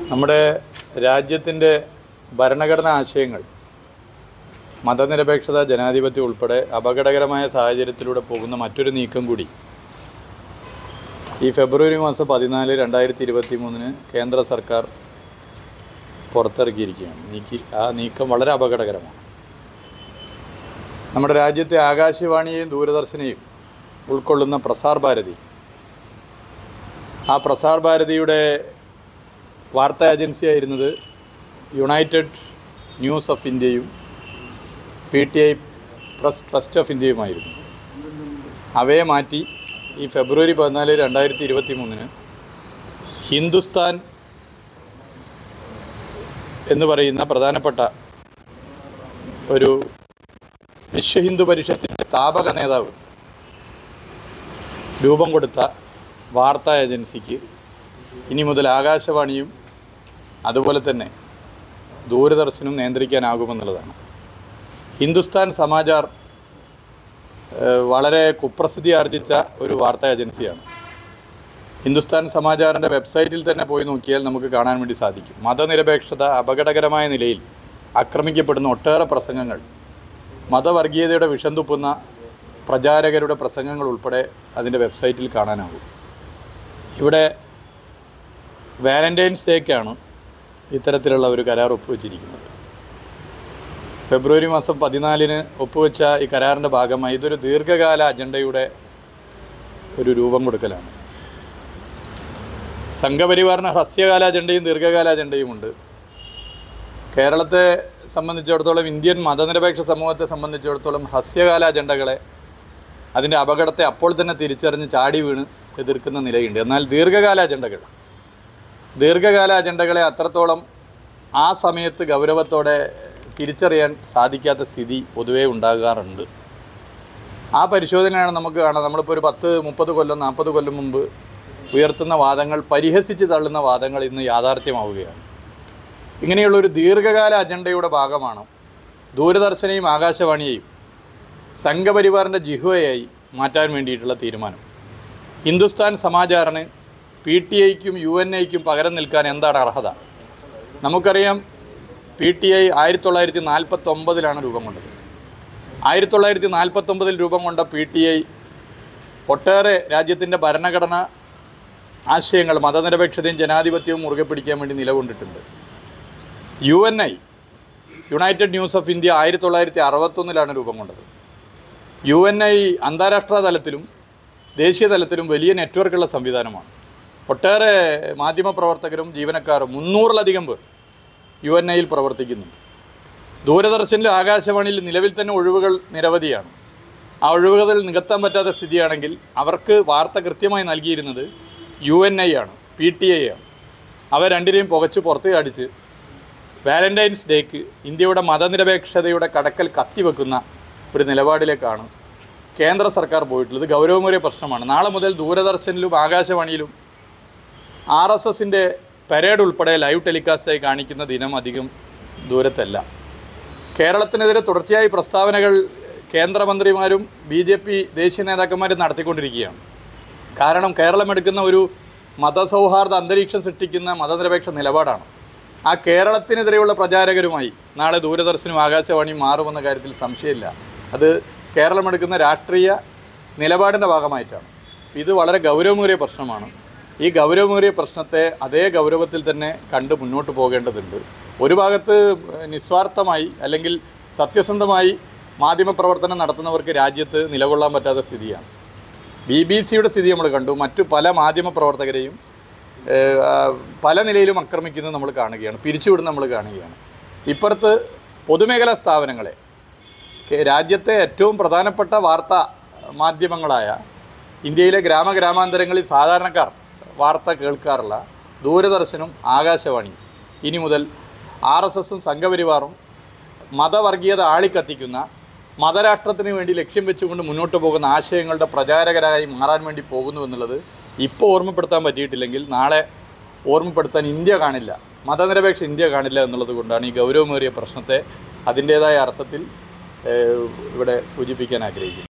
നമ്മുടെ രാജ്യത്തിൻ്റെ ഭരണഘടനാ ആശയങ്ങൾ മതനിരപേക്ഷത ജനാധിപത്യം ഉൾപ്പെടെ അപകടകരമായ സാഹചര്യത്തിലൂടെ പോകുന്ന മറ്റൊരു നീക്കം കൂടി ഈ ഫെബ്രുവരി മാസം പതിനാല് രണ്ടായിരത്തി ഇരുപത്തി മൂന്നിന് കേന്ദ്ര സർക്കാർ പുറത്തിറക്കിയിരിക്കുകയാണ് നീക്കി ആ നീക്കം വളരെ അപകടകരമാണ് നമ്മുടെ രാജ്യത്തെ ആകാശവാണിയെയും ദൂരദർശനെയും ഉൾക്കൊള്ളുന്ന പ്രസാർ ഭാരതി ആ പ്രസാർ ഭാരതിയുടെ വാർത്താ ഏജൻസി ആയിരുന്നത് യുണൈറ്റഡ് ന്യൂസ് ഓഫ് ഇന്ത്യയും P T I Press Trust of ഇന്ത്യയുമായിരുന്നു അവയെ മാറ്റി ഈ ഫെബ്രുവരി പതിനാല് രണ്ടായിരത്തി ഇരുപത്തി മൂന്നിന് ഹിന്ദുസ്ഥാൻ എന്ന് പറയുന്ന പ്രധാനപ്പെട്ട ഒരു വിശ്വ ഹിന്ദു പരിഷത്തിൻ്റെ സ്ഥാപക നേതാവ് രൂപം കൊടുത്ത വാർത്താ ഏജൻസിക്ക് ഇനി മുതൽ ആകാശവാണിയും അതുപോലെ തന്നെ ദൂരദർശനും നിയന്ത്രിക്കാനാകുമെന്നുള്ളതാണ് ഹിന്ദുസ്ഥാൻ സമാചാർ ഏഹ്, വളരെ കുപ്രസിദ്ധി ആർജിച്ച ഒരു വാർത്താ ഏജൻസിയാണ് ഹിന്ദുസ്ഥാൻ സമാചാറിൻ്റെ വെബ്സൈറ്റിൽ തന്നെ പോയി നോക്കിയാൽ നമുക്ക് കാണാൻ വേണ്ടി സാധിക്കും മതനിരപേക്ഷത അപകടകരമായ നിലയിൽ ആക്രമിക്കപ്പെടുന്ന ഒട്ടേറെ പ്രസംഗങ്ങൾ മതവർഗീയതയുടെ വിഷം തുപ്പുന്ന പ്രചാരകരുടെ പ്രസംഗങ്ങൾ ഉൾപ്പെടെ അതിൻ്റെ വെബ്സൈറ്റിൽ കാണാനാകും ഇവിടെ വാലൻറ്റൈൻസ് ഡേക്കാണ് ഇത്തരത്തിലുള്ള ഒരു കരാർ ഒപ്പുവെച്ചിരിക്കുന്നത് ഫെബ്രുവരി മാസം പതിനാലിന് ഒപ്പുവെച്ച ഈ കരാറിൻ്റെ ഭാഗമായി ഇതൊരു ദീർഘകാല അജണ്ടയുടെ ഒരു രൂപം കൊടുക്കലാണ് സംഘപരിവാറിന് ഹ്രസ്വകാല അജണ്ടയും ദീർഘകാല അജണ്ടയുമുണ്ട് കേരളത്തെ സംബന്ധിച്ചിടത്തോളം ഇന്ത്യൻ മതനിരപേക്ഷ സമൂഹത്തെ സംബന്ധിച്ചിടത്തോളം ഹ്രസ്വകാല അജണ്ടകളെ അതിൻ്റെ അപകടത്തെ അപ്പോൾ തന്നെ തിരിച്ചറിഞ്ഞ് ചാടി വീണ് എതിർക്കുന്ന നിലയുണ്ട് എന്നാൽ ദീർഘകാല അജണ്ടകൾ ദീർഘകാല അജണ്ടകളെ അത്രത്തോളം ആ സമയത്ത് ഗൗരവത്തോടെ തിരിച്ചറിയാൻ സാധിക്കാത്ത സ്ഥിതി പൊതുവേ ഉണ്ടാകാറുണ്ട് ആ പരിശോധനയാണ് നമുക്ക് കാണാം നമ്മളിപ്പോൾ ഒരു പത്ത് മുപ്പത് കൊല്ലം നാൽപ്പത് കൊല്ലം മുമ്പ് ഉയർത്തുന്ന വാദങ്ങൾ പരിഹസിച്ച് തള്ളുന്ന വാദങ്ങൾ ഇന്ന് യാഥാർത്ഥ്യമാവുകയാണ് ഇങ്ങനെയുള്ള ഒരു ദീർഘകാല അജണ്ടയുടെ ഭാഗമാണ് ദൂരദർശനെയും ആകാശവാണിയെയും സംഘപരിവാറിൻ്റെ ജിഹ്വയായി മാറ്റാൻ വേണ്ടിയിട്ടുള്ള തീരുമാനം ഹിന്ദുസ്ഥാൻ സമാചാറിന് പി ടി ഐക്കും യു എൻ ഐക്കും പകരം നിൽക്കാൻ എന്താണ് അർഹത നമുക്കറിയാം പി ടി ഐ ആയിരത്തി തൊള്ളായിരത്തി നാൽപ്പത്തൊമ്പതിലാണ് രൂപം കൊണ്ടത് ആയിരത്തി തൊള്ളായിരത്തി നാൽപ്പത്തൊമ്പതിൽ രൂപം കൊണ്ട പി ടി ഐ ഒട്ടേറെ രാജ്യത്തിൻ്റെ ഭരണഘടന ആശയങ്ങൾ മതനിരപേക്ഷതയും ജനാധിപത്യവും മുറുകെ പിടിക്കാൻ വേണ്ടി നിലകൊണ്ടിട്ടുണ്ട് U N I United News of India ആയിരത്തി തൊള്ളായിരത്തി അറുപത്തൊന്നിലാണ് രൂപം കൊണ്ടത് യു എൻ ഐ അന്താരാഷ്ട്ര തലത്തിലും ദേശീയ തലത്തിലും വലിയ നെറ്റ്വർക്കുള്ള സംവിധാനമാണ് ഒട്ടേറെ മാധ്യമപ്രവർത്തകരും ജീവനക്കാരും മുന്നൂറിലധികം പേർ യു എൻ ഐയിൽ പ്രവർത്തിക്കുന്നുണ്ട് ദൂരദർശനിലും ആകാശവാണിയിൽ നിലവിൽ തന്നെ ഒഴിവുകൾ നിരവധിയാണ് ആ ഒഴിവുകൾ നികത്താൻ പറ്റാത്ത സ്ഥിതിയാണെങ്കിൽ അവർക്ക് വാർത്ത കൃത്യമായി നൽകിയിരുന്നത് യു എൻ ഐ ആണ് പി ടി ഐ ആണ് അവ രണ്ടിനെയും പുകച്ച് പുറത്ത് അടിച്ച് വാലൻറ്റൈൻസ് ഡേക്ക് ഇന്ത്യയുടെ മതനിരപേക്ഷതയുടെ കടക്കൽ കത്തിവെക്കുന്ന ഒരു നിലപാടിലേക്കാണ് കേന്ദ്ര സർക്കാർ പോയിട്ടുള്ളത് ഗൗരവമേറിയ പ്രശ്നമാണ് നാളെ മുതൽ ദൂരദർശനിലും ആകാശവാണിയിലും ആർ എസ് എസിൻ്റെ പരേഡ് ഉൾപ്പെടെ ലൈവ് ടെലികാസ്റ്റായി കാണിക്കുന്ന ദിനം അധികം ദൂരത്തല്ല കേരളത്തിനെതിരെ തുടർച്ചയായി പ്രസ്താവനകൾ കേന്ദ്രമന്ത്രിമാരും ബി ജെ പി ദേശീയ നേതാക്കന്മാരും നടത്തിക്കൊണ്ടിരിക്കുകയാണ് കാരണം കേരളം എടുക്കുന്ന ഒരു മതസൗഹാർദ്ദ അന്തരീക്ഷം സൃഷ്ടിക്കുന്ന മതനിരപേക്ഷ നിലപാടാണ് ആ കേരളത്തിനെതിരെയുള്ള പ്രചാരകരുമായി നാളെ ദൂരദർശനും ആകാശവാണിയും മാറുമെന്ന കാര്യത്തിൽ സംശയമില്ല അത് കേരളം എടുക്കുന്ന രാഷ്ട്രീയ നിലപാടിൻ്റെ ഭാഗമായിട്ടാണ് ഇത് വളരെ ഗൗരവമേറിയ പ്രശ്നമാണ് ഈ ഗൗരവമേറിയ പ്രശ്നത്തെ അതേ ഗൗരവത്തിൽ തന്നെ കണ്ട് മുന്നോട്ട് പോകേണ്ടതുണ്ട് ഒരു ഭാഗത്ത് നിസ്വാർത്ഥമായി അല്ലെങ്കിൽ സത്യസന്ധമായി മാധ്യമപ്രവർത്തനം നടത്തുന്നവർക്ക് രാജ്യത്ത് നിലകൊള്ളാൻ പറ്റാത്ത സ്ഥിതിയാണ് ബി ബി സിയുടെ സ്ഥിതി നമ്മൾ കണ്ടു മറ്റു പല മാധ്യമപ്രവർത്തകരെയും ഏഹ്, ആ, പല നിലയിലും ആക്രമിക്കുന്നത് നമ്മൾ കാണുകയാണ് പിരിച്ചുവിടുന്ന നമ്മൾ കാണുകയാണ് ഇപ്പുറത്ത് പൊതുമേഖലാ സ്ഥാപനങ്ങളെ കേ- രാജ്യത്തെ ഏറ്റവും പ്രധാനപ്പെട്ട വാർത്താ മാധ്യമങ്ങളായ ഇന്ത്യയിലെ ഗ്രാമഗ്രാമാന്തരങ്ങളിൽ സാധാരണക്കാർ വാർത്ത കേൾക്കാറുള്ള ദൂരദർശനും ആകാശവാണിയും ഇനി മുതൽ ആർ എസ് എസും സംഘപരിവാറും മതവർഗീയത ആളിക്കത്തിക്കുന്ന മതരാഷ്ട്രത്തിന് വേണ്ടി ലക്ഷ്യം വെച്ചുകൊണ്ട് മുന്നോട്ട് പോകുന്ന ആശയങ്ങളുടെ പ്രചാരകരായി മാറാൻ വേണ്ടി പോകുന്നു എന്നുള്ളത് ഇപ്പോൾ ഓർമ്മപ്പെടുത്താൻ പറ്റിയിട്ടില്ലെങ്കിൽ നാളെ ഓർമ്മപ്പെടുത്താൻ ഇന്ത്യ കാണില്ല മതനിരപേക്ഷ ഇന്ത്യ കാണില്ല എന്നുള്ളത് കൊണ്ടാണ് ഈ ഗൗരവമേറിയ പ്രശ്നത്തെ അതിൻ്റേതായ അർത്ഥത്തിൽ ഏഹ്, ഇവിടെ സൂചിപ്പിക്കാൻ ആഗ്രഹിക്കുന്നത്